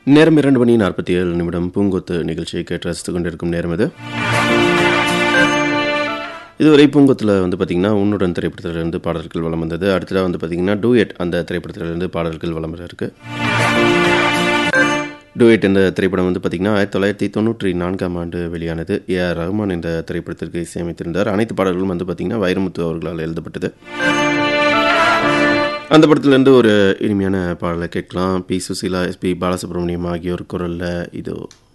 நேரம் இரண்டு மணி நாற்பத்தி ஏழு நிமிடம் பூங்கொத்து நிகழ்ச்சியை கேட்டு ரசித்துக் கொண்டிருக்கும் நேரம் இது இதுவரை பூங்கொத்தில் வந்து பார்த்திங்கன்னா உன்னுடன் திரைப்படத்திலிருந்து பாடல்கள் வளம் வந்தது அடுத்ததாக வந்து பார்த்திங்கன்னா டூயட் அந்த திரைப்படத்திலிருந்து பாடல்கள் வளம் வர இருக்கு டூயட் இந்த திரைப்படம் வந்து பார்த்திங்கன்னா ஆயிரத்தி தொள்ளாயிரத்தி தொண்ணூற்றி நான்காம் ஆண்டு வெளியானது ஏ ஆர் ரஹ்மான் இந்த திரைப்படத்திற்கு இசையமைத்திருந்தார் அனைத்து பாடல்களும் வந்து பார்த்திங்கன்னா வைரமுத்து அவர்களால் எழுதப்பட்டது அந்த படத்துலேருந்து ஒரு இனிமையான பாடலை கேட்கலாம் பி சுசீலா எஸ்பி பாலசுப்ரமணியம் ஆகியோர் குரலில் இது